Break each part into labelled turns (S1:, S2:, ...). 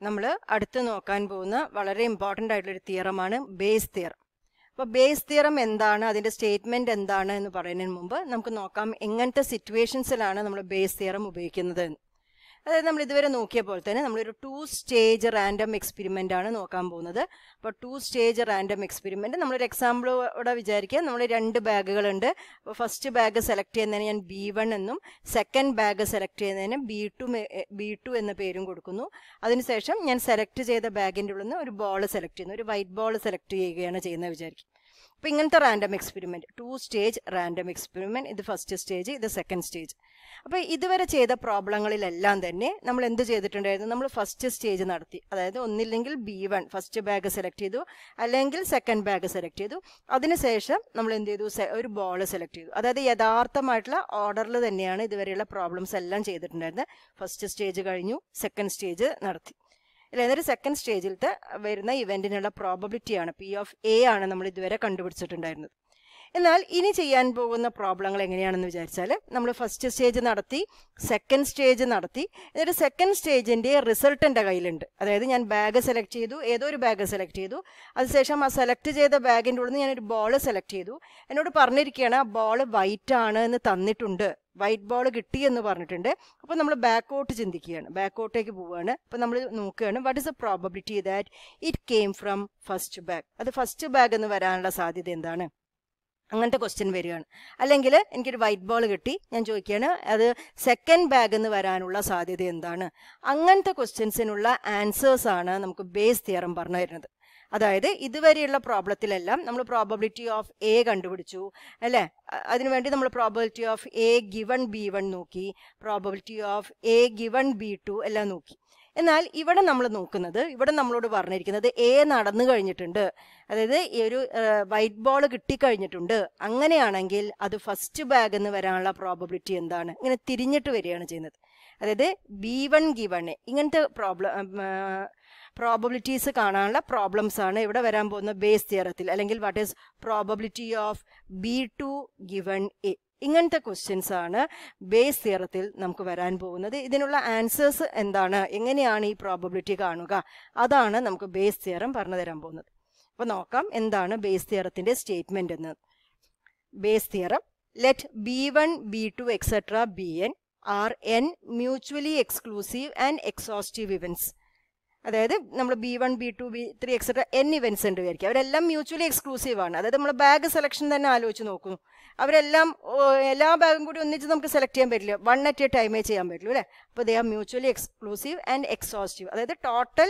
S1: നമ്മൾ അടുത്ത് നോക്കാൻ പോകുന്ന വളരെ ഇമ്പോർട്ടൻ്റ് ആയിട്ടുള്ളൊരു തിയറമാണ് ബേസ് തിയറം അപ്പോൾ ബേസ് തിയറം എന്താണ് അതിൻ്റെ സ്റ്റേറ്റ്മെൻറ്റ് എന്താണ് എന്ന് പറയുന്നതിന് മുമ്പ് നമുക്ക് നോക്കാം എങ്ങനത്തെ സിറ്റുവേഷൻസിലാണ് നമ്മൾ ബേസ് തിയറം ഉപയോഗിക്കുന്നത് എന്ന് അതായത് നമ്മൾ ഇതുവരെ നോക്കിയ പോലെ തന്നെ നമ്മളൊരു ടു സ്റ്റേജ് റാൻഡം എക്സ്പെരിമെൻ്റ് ആണ് നോക്കാൻ പോകുന്നത് അപ്പോൾ ടു സ്റ്റേജ് റാൻഡം എക്സ്പെരിമെൻറ്റ് നമ്മളൊരു എക്സാമ്പിൾ ഇവിടെ വിചാരിക്കുക നമ്മൾ രണ്ട് ബാഗുകളുണ്ട് അപ്പോൾ ഫസ്റ്റ് ബാഗ് സെലക്ട് ചെയ്യുന്നതിന് ഞാൻ ബി വൺ എന്നും സെക്കൻഡ് ബാഗ് സെലക്ട് ചെയ്യുന്നതിന് ബി ടു ബി ടു എന്ന പേരും കൊടുക്കുന്നു അതിനുശേഷം ഞാൻ സെലക്ട് ചെയ്ത ബാഗിൻ്റെ ഉള്ളിൽ നിന്ന് ഒരു ബോൾ സെലക്ട് ചെയ്യുന്നു ഒരു വൈറ്റ് ബോൾ സെലക്ട് ചെയ്യുകയാണ് ചെയ്യുന്നത് വിചാരിക്കും അപ്പോൾ ഇങ്ങനത്തെ random experiment two stage random experiment ഇത് ഫസ്റ്റ് സ്റ്റേജ് ഇത് സെക്കൻഡ് സ്റ്റേജ് അപ്പോൾ ഇതുവരെ ചെയ്ത പ്രോബ്ലങ്ങളിലെല്ലാം തന്നെ നമ്മൾ എന്ത് ചെയ്തിട്ടുണ്ടായിരുന്നു നമ്മൾ ഫസ്റ്റ് സ്റ്റേജ് നടത്തി അതായത് ഒന്നില്ലെങ്കിൽ B one first bag select ചെയ്തു അല്ലെങ്കിൽ സെക്കൻഡ് ബാഗ് സെലക്ട് ചെയ്തു അതിനുശേഷം നമ്മൾ എന്ത് ചെയ്തു ഒരു ബോൾ സെലക്ട് ചെയ്തു അതായത് യഥാർത്ഥമായിട്ടുള്ള ഓർഡറിൽ തന്നെയാണ് ഇതുവരെയുള്ള പ്രോബ്ലംസ് എല്ലാം ചെയ്തിട്ടുണ്ടായിരുന്നത് ഫസ്റ്റ് സ്റ്റേജ് കഴിഞ്ഞു സെക്കൻഡ് സ്റ്റേജ് നടത്തി അല്ല എന്നിട്ട് സെക്കൻഡ് സ്റ്റേജിലത്തെ വരുന്ന ഇവന്റിനുള്ള പ്രോബബിലിറ്റിയാണ് പി ഓഫ് എ ആണ് നമ്മൾ ഇതുവരെ കണ്ടുപിടിച്ചിട്ടുണ്ടായിരുന്നത് എന്നാൽ ഇനി ചെയ്യാൻ പോകുന്ന പ്രോബ്ലങ്ങൾ എങ്ങനെയാണെന്ന് വിചാരിച്ചാൽ നമ്മൾ ഫസ്റ്റ് സ്റ്റേജ് നടത്തി സെക്കൻഡ് സ്റ്റേജ് നടത്തി എന്നിട്ട് സെക്കൻഡ് സ്റ്റേജിൻ്റെ റിസൾട്ട് എൻ്റെ കയ്യിലുണ്ട് അതായത് ഞാൻ ബാഗ് സെലക്ട് ചെയ്തു ഏതോ ഒരു ബാഗ് സെലക്ട് ചെയ്തു അതിനുശേഷം ആ സെലക്ട് ചെയ്ത ബാഗിൻ്റെ ഉള്ളിൽ നിന്ന് ഞാനൊരു ബോൾ സെലക്ട് ചെയ്തു എന്നോട് പറഞ്ഞിരിക്കുകയാണ് ആ ബോൾ വൈറ്റ് ആണ് എന്ന് തന്നിട്ടുണ്ട് വൈറ്റ് ബോൾ കിട്ടി എന്ന് പറഞ്ഞിട്ടുണ്ട് അപ്പോൾ നമ്മൾ ബാക്കോട്ട് ചിന്തിക്കുകയാണ് ബാക്കോട്ടേക്ക് പോവുകയാണ് അപ്പോൾ നമ്മൾ നോക്കുകയാണ് what is a probability that it came from first bag അത് ഫസ്റ്റ് ബാഗ് എന്ന് വരാനുള്ള സാധ്യത എന്താണ് അങ്ങനത്തെ ക്വസ്റ്റ്യൻ വരികയാണ് അല്ലെങ്കിൽ എനിക്കൊരു വൈറ്റ് ബോൾ കിട്ടി ഞാൻ ചോദിക്കുകയാണ് അത് സെക്കൻഡ് ബാഗ് എന്ന് വരാനുള്ള സാധ്യത എന്താണ് അങ്ങനത്തെ ക്വസ്റ്റ്യൻസിനുള്ള ആൻസേഴ്സ് ആണ് നമുക്ക് ബേസ് തിയറം പറഞ്ഞു തരുന്നത് അതായത് ഇതുവരെയുള്ള പ്രോബ്ലത്തിലെല്ലാം നമ്മൾ പ്രോബബിലിറ്റി ഓഫ് എ കണ്ടുപിടിച്ചു അല്ലേ അതിനുവേണ്ടി നമ്മൾ probability of A given B one നോക്കി probability of A given B two എല്ലാം നോക്കി എന്നാൽ ഇവിടെ നമ്മൾ നോക്കുന്നത് ഇവിടെ നമ്മളോട് പറഞ്ഞിരിക്കുന്നത് എ നടന്നു കഴിഞ്ഞിട്ടുണ്ട് അതായത് ഈ ഒരു വൈറ്റ് ബോൾ കിട്ടിക്കഴിഞ്ഞിട്ടുണ്ട് അങ്ങനെയാണെങ്കിൽ അത് ഫസ്റ്റ് ബാഗ് എന്ന് വരാനുള്ള പ്രോബബിലിറ്റി എന്താണ് ഇങ്ങനെ തിരിഞ്ഞിട്ട് വരികയാണ് ചെയ്യുന്നത് അതായത് ബി വൺ ഗിവൺ എ ഇങ്ങനത്തെ പ്രോബ്ലം പ്രോബബിലിറ്റീസ് കാണാനുള്ള പ്രോബ്ലംസ് ആണ് ഇവിടെ വരാൻ പോകുന്ന ബേസ് തിയറത്തിൽ അല്ലെങ്കിൽ what is probability of B two given A ഇങ്ങനത്തെ ക്വസ്റ്റ്യൻസ് ആണ് ബേസ് തിയറത്തിൽ നമുക്ക് വരാൻ പോകുന്നത് ഇതിനുള്ള ആൻസേഴ്സ് എന്താണ് എങ്ങനെയാണ് ഈ പ്രോബബിലിറ്റി കാണുക അതാണ് നമുക്ക് ബേസ് തിയറം പറഞ്ഞു തരാൻ പോകുന്നത് അപ്പോൾ നോക്കാം എന്താണ് ബേസ് തിയറത്തിന്റെ സ്റ്റേറ്റ്മെന്റ് എന്ന് Bayes theorem let B one B two etcetera B N are N mutually exclusive and exhaustive events അതായത് നമ്മൾ B one B two B three etcetera N events ഉണ്ട് വിചാരിക്കുക അവരെല്ലാം മ്യൂച്വലി എക്സ്ക്ലൂസീവ് ആണ് അതായത് നമ്മൾ ബാഗ് സെലക്ഷൻ തന്നെ ആലോചിച്ച് നോക്കുന്നു അവരെല്ലാം എല്ലാ ബാഗും കൂടി ഒന്നിച്ച് നമുക്ക് സെലക്ട് ചെയ്യാൻ പറ്റില്ല വൺ അറ്റ് എ ടൈമേ ചെയ്യാൻ പറ്റുള്ളൂ അല്ലേ അപ്പോൾ they are mutually exclusive and exhaustive അതായത് ടോട്ടൽ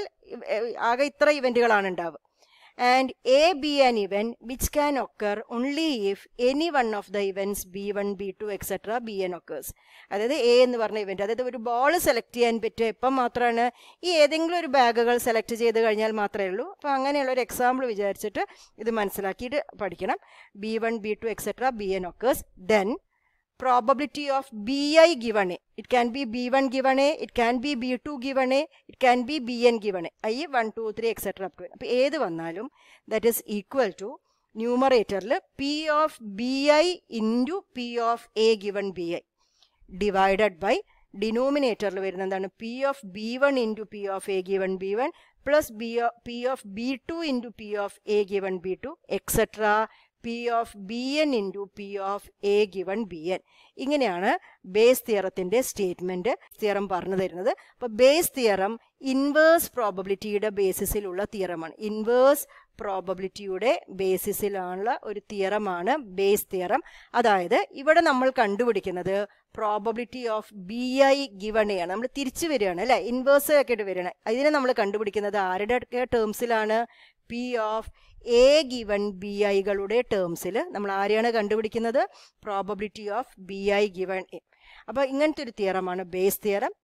S1: ആകെ ഇത്ര ഇവൻറ്റുകളാണ് ഉണ്ടാവുക and A be an event which can occur only if any one of the events B1, B2, etc. Bn occurs. അതായത് എ എന്ന് പറഞ്ഞ ഇവന്റ് അതായത് ഒരു ബോൾ സെലക്ട് ചെയ്യാൻ പറ്റുക എപ്പം മാത്രമാണ് ഈ ഏതെങ്കിലും ഒരു ബാഗുകൾ സെലക്ട് ചെയ്ത് കഴിഞ്ഞാൽ മാത്രമേ ഉള്ളൂ അപ്പോൾ അങ്ങനെയുള്ള ഒരു എക്സാമ്പിൾ വിചാരിച്ചിട്ട് ഇത് മനസ്സിലാക്കിയിട്ട് പഠിക്കണം B one B two etcetera B N occurs then probability of bi given a it can be b1 given a it can be b2 given a it can be bn given a i 1 2 3 etc up to അപ്പോൾ ഏത് വന്നാലും that is equal to ന്യൂമറേറ്ററിൽ P of B I into P of A given B I divided by ഡിനോമിനേറ്ററിൽ വരുന്ന എന്താണ് P of B one into P of A given B one plus B P of B two into P of A given B two etcetera P of B N into P of A given B N ഇങ്ങനെയാണ് Bayes തിയറത്തിൻ്റെ statement theorem പറഞ്ഞു തരുന്നത് അപ്പോൾ Bayes theorem inverse പ്രോബബിലിറ്റിയുടെ ബേസിസിലുള്ള തിയറമാണ് inverse പ്രോബബിലിറ്റിയുടെ ബേസിസിലുള്ള ഒരു തിയറമാണ് ബേസ് തിയറം അതായത് ഇവിടെ നമ്മൾ കണ്ടുപിടിക്കുന്നത് probability of B I given A ആണ് നമ്മൾ തിരിച്ചു വരികയാണ് അല്ലേ ഇൻവേഴ്സ് ആക്കിയിട്ട് വരികയാണ് ഇതിനെ നമ്മൾ കണ്ടുപിടിക്കുന്നത് ആരുടെ ടേംസിലാണ് P of A given B ഐകളുടെ ടേംസിൽ നമ്മൾ ആരെയാണ് കണ്ടുപിടിക്കുന്നത് probability of B I given A അപ്പോൾ ഇങ്ങനത്തെ ഒരു തിയറമാണ് ബേസ് തിയറം